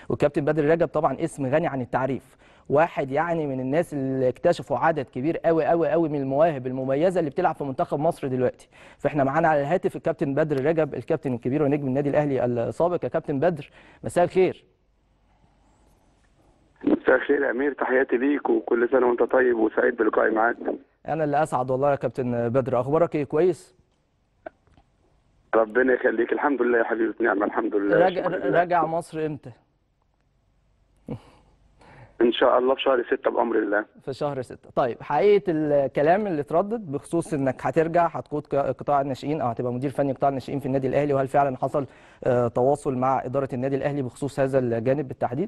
والكابتن بدر رجب طبعا اسم غني عن التعريف واحد يعني من الناس اللي اكتشفوا عدد كبير قوي قوي قوي من المواهب المميزه اللي بتلعب في منتخب مصر دلوقتي فاحنا معانا على الهاتف الكابتن بدر رجب الكابتن الكبير ونجم النادي الاهلي السابق يا كابتن بدر مساء الخير مساء الخير يا امير تحياتي ليك وكل سنه وانت طيب وسعيد بلقائي معاك انا اللي اسعد والله يا كابتن بدر اخبارك ايه كويس ربنا يخليك الحمد لله يا حبيبي نعمه الحمد لله راجع شكرا لله. راجع مصر امتى ان شاء الله في شهر 6 بامر الله في شهر ستة طيب حقيقة الكلام اللي اتردد بخصوص انك هترجع هتقود ك- قطاع الناشئين او هتبقى مدير فني قطاع الناشئين في النادي الاهلي وهل فعلا حصل آه، تواصل مع ادارة النادي الاهلي بخصوص هذا الجانب بالتحديد؟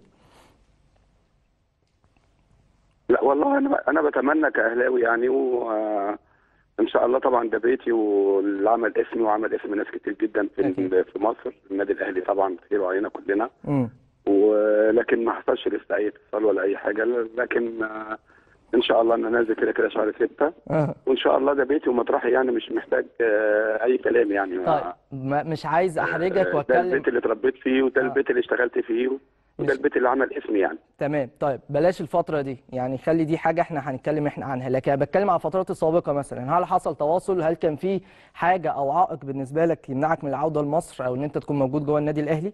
لا والله انا انا بتمنى كاهلاوي يعني وان شاء الله طبعا ده بيتي واللي عمل اسمي وعمل اسم ناس كتير جدا في أكيد. في مصر النادي الاهلي طبعا خير علينا كلنا امم ولكن ما حصلش لسه اي اتصال ولا اي حاجه لكن آه، ان شاء الله انا نازل كده كده شهر 6 آه. وان شاء الله ده بيتي ومطرحي يعني مش محتاج آه، اي كلام يعني طيب ما مش عايز احرجك آه، ده واتكلم البيت اللي اتربيت فيه وده آه. البيت اللي اشتغلت فيه وده مش- البيت اللي عمل اسمي يعني تمام طيب بلاش الفترة دي يعني خلي دي حاجة احنا هنتكلم احنا عنها لكن أنا بتكلم على الفترات السابقة مثلا هل حصل تواصل هل كان في حاجة او عائق بالنسبة لك يمنعك من العودة لمصر او ان انت تكون موجود جوه النادي الاهلي؟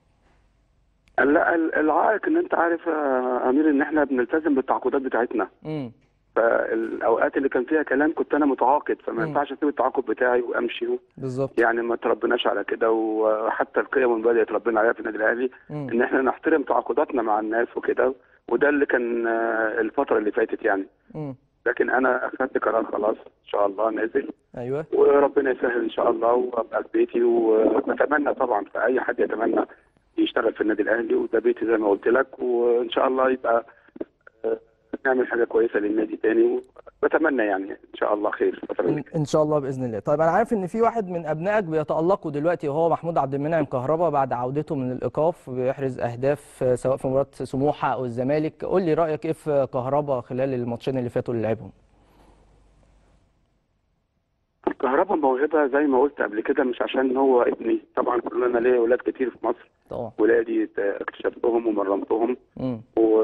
لا ال- العائق ان انت عارف يا امير ان احنا بنلتزم بالتعاقدات بتاعتنا امم فالاوقات اللي كان فيها كلام كنت انا متعاقد فما مم. ينفعش اسيب التعاقد بتاعي وامشي بالظبط يعني ما تربناش على كده وحتى القيم والمبادئ اتربينا عليها في النادي الاهلي مم. ان احنا نحترم تعاقداتنا مع الناس وكده وده اللي كان آه، الفتره اللي فاتت يعني امم لكن انا اخذت قرار خلاص ان شاء الله نازل ايوه وربنا يسهل ان شاء الله وابقى في بيتي ونتمنى طبعا في اي حد يتمنى يشتغل في النادي الاهلي وده بيتي زي ما قلت لك وان شاء الله يبقى آه، نعمل حاجه كويسه للنادي تاني بتمنى يعني ان شاء الله خير الفتره اللي إن- ان شاء الله باذن الله طيب انا عارف ان في واحد من ابنائك بيتالقوا دلوقتي وهو محمود عبد المنعم كهربا بعد عودته من الايقاف بيحرز اهداف آه، سواء في مباراه سموحه او الزمالك قول لي رايك ايه في كهربا خلال الماتشين اللي فاتوا اللي لعبهم كهربا موهبه زي ما قلت قبل كده مش عشان هو ابني طبعا كلنا ليا اولاد كتير في مصر طبعا ولادي اكتشفتهم ومرنتهم امم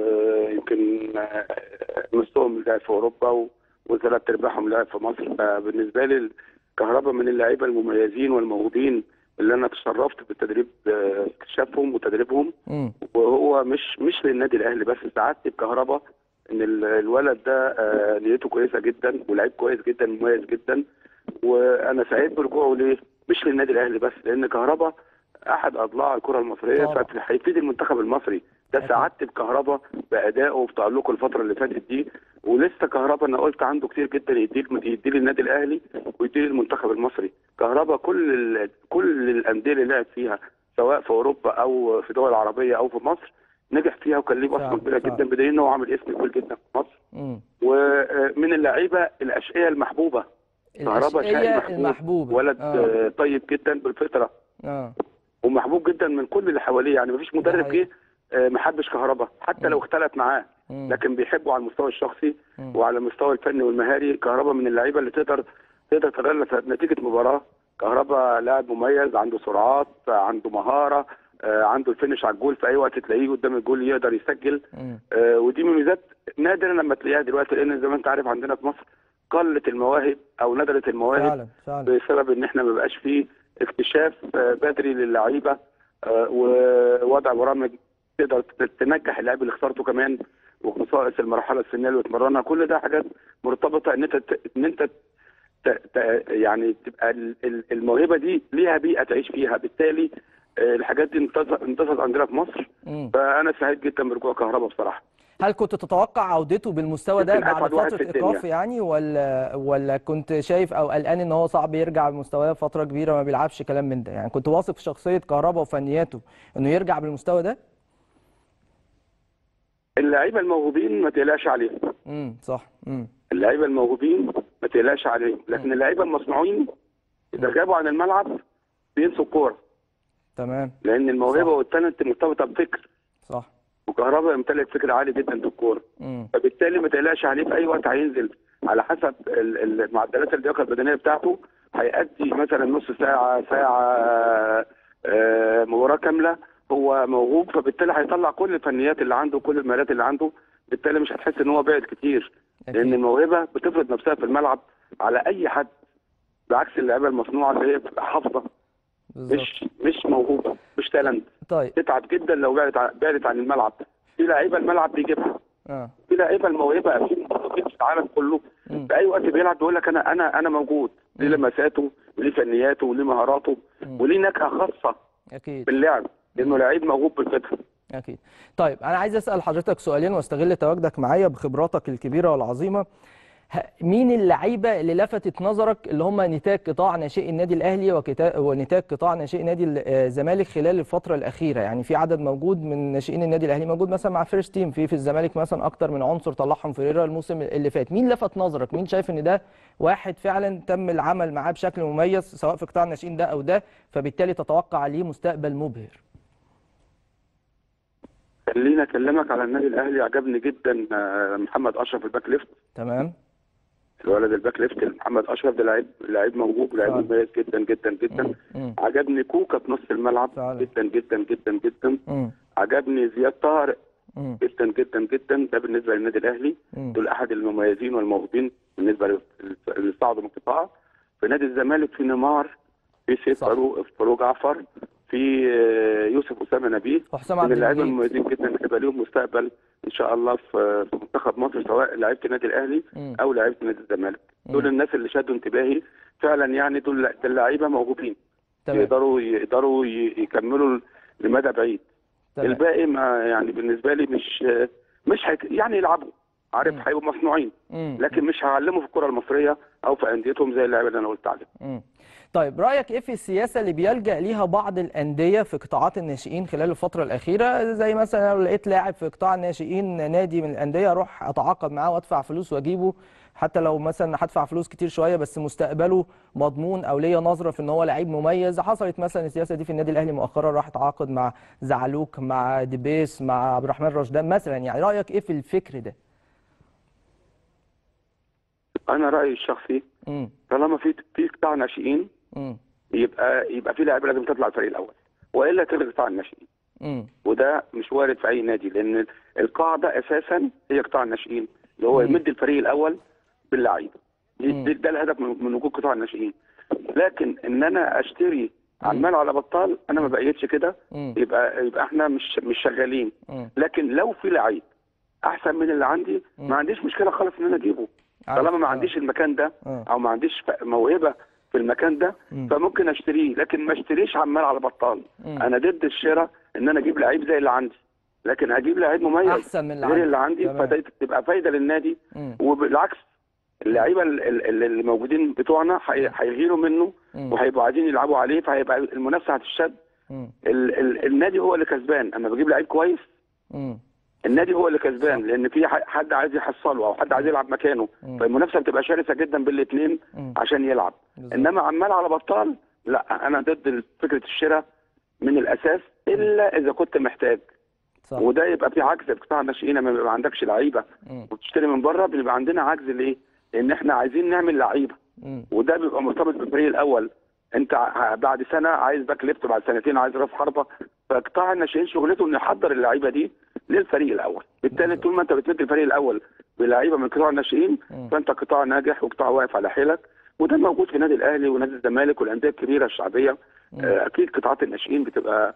ويمكن آه، نصهم لعب في اوروبا و- وثلاث ارباعهم لعب في مصر فبالنسبه لي كهرباء من اللعيبه المميزين والموهوبين اللي انا تشرفت بالتدريب آه، اكتشافهم وتدريبهم امم وهو مش مش للنادي الاهلي بس سعادتي بكهرباء ان ال- الولد ده آه، نيته كويسه جدا ولعيب كويس جدا مميز جدا وانا سعيد برجوعه ليه مش للنادي الاهلي بس لان كهرباء احد اضلاع الكره المصريه طبعا. فهيفيد المنتخب المصري ده أكيد. سعادتي بكهرباء بادائه وبتالقه الفتره اللي فاتت دي ولسه كهرباء انا قلت عنده كتير جدا يديه يديه للنادي الاهلي ويديه للمنتخب المصري كهرباء كل ال... كل الانديه اللي لعب فيها سواء في اوروبا او في دول عربيه او في مصر نجح فيها وكان ليه فعلا، بصمه كبيره فعلا. جدا بدليل ان هو عامل اسم كبير جدا في مصر امم ومن اللعيبه الاشقيه المحبوبه كهرباء شقي الاشقيه محبوب المحبوبه ولد اه, آه. طيب جدا بالفطره آه. ومحبوب جدا من كل اللي حواليه يعني مفيش مدرب حقيقي. جه آه، ما حبش كهربا حتى لو اختلف معاه مم. لكن بيحبه على المستوى الشخصي مم. وعلى المستوى الفني والمهاري كهربا من اللعيبه اللي تقدر تقدر تغير نتيجه مباراه كهربا لاعب مميز عنده سرعات عنده مهاره آه، عنده الفينش على الجول في اي وقت تلاقيه قدام الجول يقدر يسجل مم. آه، ودي من ميزات نادرا لما تلاقيها دلوقتي لان زي ما انت عارف عندنا في مصر قلت المواهب او ندرت المواهب فعلا فعلا بسبب ان احنا ما بقاش فيه اكتشاف آه، بدري للعيبه آه، ووضع برامج تقدر ت- تنجح اللاعب اللي اخترته كمان وخصائص المرحله السنيه اللي بتمرنها كل ده حاجات مرتبطه ان انت ت- ان انت ت- ت- يعني تبقى ال- ال- الموهبه دي ليها بيئه تعيش فيها بالتالي آه، الحاجات دي انتظ- انتظرت عندنا في مصر مم. فانا سعيد جدا برجوع كهربا بصراحه هل كنت تتوقع عودته بالمستوى ده يمكن بعد أسعد واحد فترة في الدنيا. إيقاف يعني ولا ولا كنت شايف أو قلقان إن هو صعب يرجع بمستواه فترة كبيرة ما بيلعبش كلام من ده يعني كنت واثق في شخصية كهربا وفنياته إنه يرجع بالمستوى ده؟ اللعيبه الموهوبين ما تقلقش عليهم امم صح امم اللعيبه الموهوبين ما تقلقش عليهم لكن اللعيبه المصنوعين اذا غابوا عن الملعب بينسوا الكوره تمام لان الموهبه صح. والتالنت مرتبطه بفكر صح وكهربا يمتلك فكر عالي جدا في الكوره امم فبالتالي ما تقلقش عليه في اي وقت هينزل على حسب ال- ال- المعدلات اللياقه البدنيه بتاعته هيأدي مثلا نص ساعه ساعه آه، مباراه كامله هو موهوب فبالتالي هيطلع كل الفنيات اللي عنده كل المهارات اللي عنده بالتالي مش هتحس ان هو بعد كتير لان اكيد الموهبه بتفرض نفسها في الملعب على اي حد بعكس اللعيبه المصنوعه اللي هي بتبقى حافظه بالظبط مش مش موهوبه مش تالنت طيب تتعب جدا لو بعدت ع- بعدت عن الملعب في لعيبه الملعب بيجيبها اه في لعيبه الموهبه في موهوبين في العالم كله مم. في اي وقت بيلعب بيقول لك انا انا انا موجود ليه لمساته وليه فنياته وليه مهاراته مم. وليه نكهه خاصه اكيد باللعب لانه لعيب موهوب بالفطره اكيد طيب انا عايز اسال حضرتك سؤالين واستغل تواجدك معايا بخبراتك الكبيره والعظيمه ه- مين اللعيبه اللي لفتت نظرك اللي هم نتاج قطاع ناشئي النادي الاهلي وكتا- ونتاج قطاع ناشئي نادي ال- آه، الزمالك خلال الفتره الاخيره يعني في عدد موجود من ناشئين النادي الاهلي موجود مثلا مع فيرست تيم في في الزمالك مثلا اكتر من عنصر طلعهم فيريرا الموسم اللي فات مين لفت نظرك مين شايف ان ده واحد فعلا تم العمل معاه بشكل مميز سواء في قطاع الناشئين ده او ده فبالتالي تتوقع عليه مستقبل مبهر خليني اكلمك على النادي الاهلي عجبني جدا آه، محمد اشرف الباك ليفت تمام الولد الباك ليفت محمد اشرف ده لعيب لعيب موهوب لعيب فعلا. مميز جدا جدا جدا مم. مم. عجبني كوكا في نص الملعب فعلا. جدا جدا جدا جدا مم. عجبني زياد طارق مم. جدا جدا جدا ده بالنسبه للنادي الاهلي مم. دول احد المميزين والموهوبين بالنسبه لل- اللي صعدوا من القطاع في نادي الزمالك في نيمار في سيف صح. فاروق فاروق جعفر في آه، يوسف اسامه نبيه وحسام من عبد اللاعبين المجيد المميزين جدا هيبقى ليهم مستقبل ان شاء الله في في منتخب مصر سواء لعيبه النادي الاهلي مم. او لعيبه نادي الزمالك دول مم. الناس اللي شدوا انتباهي فعلا يعني دول دول لعيبه موهوبين تمام يقدروا يقدروا ي- يكملوا لمدى بعيد تمام الباقي ما يعني بالنسبه لي مش مش هيك يعني يلعبوا عارف مم. هيبقوا مصنوعين مم. لكن مش هعلمه في الكره المصريه او في انديتهم زي اللعيبه اللي انا قلت عليهم مم. طيب رايك ايه في السياسه اللي بيلجا ليها بعض الانديه في قطاعات الناشئين خلال الفتره الاخيره زي مثلا لو لقيت لاعب في قطاع الناشئين نادي من الانديه اروح اتعاقد معاه وادفع فلوس واجيبه حتى لو مثلا هدفع فلوس كتير شويه بس مستقبله مضمون او ليا نظره في ان هو لعيب مميز حصلت مثلا السياسه دي في النادي الاهلي مؤخرا راح اتعاقد مع زعلوك مع ديبيس مع عبد الرحمن رشدان مثلا يعني رايك ايه في الفكر ده انا رايي الشخصي امم طالما في في قطاع ناشئين امم يبقى يبقى في لاعيبه لازم تطلع الفريق الاول والا تلغي قطاع الناشئين امم وده مش وارد في اي نادي لان القاعده اساسا هي قطاع الناشئين اللي هو مم. يمد الفريق الاول باللعيبه دي- مم. دي- ده الهدف من من وجود قطاع الناشئين لكن ان انا اشتري مم. عمال على بطال انا ما بقيتش كده امم يبقى يبقى احنا مش مش شغالين امم لكن لو في لعيب احسن من اللي عندي مم. ما عنديش مشكله خالص ان انا اجيبه عارف. طالما ما آه. عنديش المكان ده آه. او ما عنديش ف- موهبه في المكان ده مم. فممكن اشتريه لكن ما اشتريش عمال على بطال مم. انا ضد الشراء ان انا اجيب لعيب زي اللي عندي لكن اجيب لعيب مميز احسن من اللي غير عندي. اللي عندي تمام. فده تبقى فايده للنادي مم. وبالعكس اللعيبه ال- ال- اللي موجودين بتوعنا هي- هيغيروا منه مم. وهيبقوا عايزين يلعبوا عليه فهيبقى المنافسه هتشد مم. ال ال النادي هو اللي كسبان اما بجيب لعيب كويس مم. النادي هو اللي كسبان صح. لان في ح- حد عايز يحصله او حد عايز يلعب مكانه مم. فالمنافسه بتبقى شرسه جدا بين الاثنين مم. عشان يلعب بالظبط. انما عمال على بطال لا انا ضد فكره الشراء من الاساس الا اذا كنت محتاج صح وده يبقى في عجز في قطاع الناشئين لما يبقى ما عندكش لعيبه مم. وبتشتري من بره بيبقى عندنا عجز ليه؟ لان احنا عايزين نعمل لعيبه مم. وده بيبقى مرتبط بالفريق الاول انت ع- بعد سنه عايز باك ليفت بعد سنتين عايز راس حربه فقطاع الناشئين شغلته انه يحضر اللعيبه دي للفريق الاول بالتالي بالظبط. طول ما انت بتمد الفريق الاول بلعيبه من قطاع الناشئين مم. فانت قطاع ناجح وقطاع واقف على حيلك وده موجود في نادي الاهلي ونادي الزمالك والانديه الكبيره الشعبيه مم. آه، اكيد قطاعات الناشئين بتبقى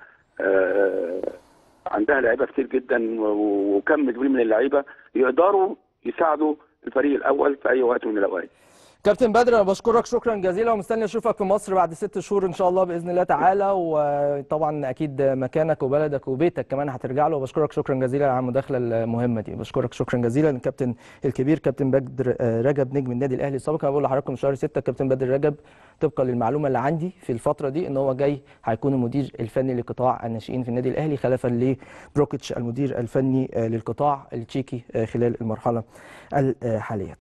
آه، عندها لعيبه كتير جدا و- وكم كبير من اللعيبه يقدروا يساعدوا الفريق الاول في اي وقت من الاوقات كابتن بدر انا بشكرك شكرا جزيلا ومستني اشوفك في مصر بعد ست شهور ان شاء الله باذن الله تعالى وطبعا اكيد مكانك وبلدك وبيتك كمان هترجع له وبشكرك شكرا جزيلا على المداخله المهمه دي بشكرك شكرا جزيلا الكابتن الكبير كابتن بدر آه، رجب نجم النادي الاهلي السابق انا بقول لحضراتكم شهر 6 كابتن بدر رجب طبقا للمعلومه اللي عندي في الفتره دي ان هو جاي هيكون المدير الفني لقطاع الناشئين في النادي الاهلي خلفا لبروكيتش المدير الفني آه، للقطاع التشيكي آه، خلال المرحله الحاليه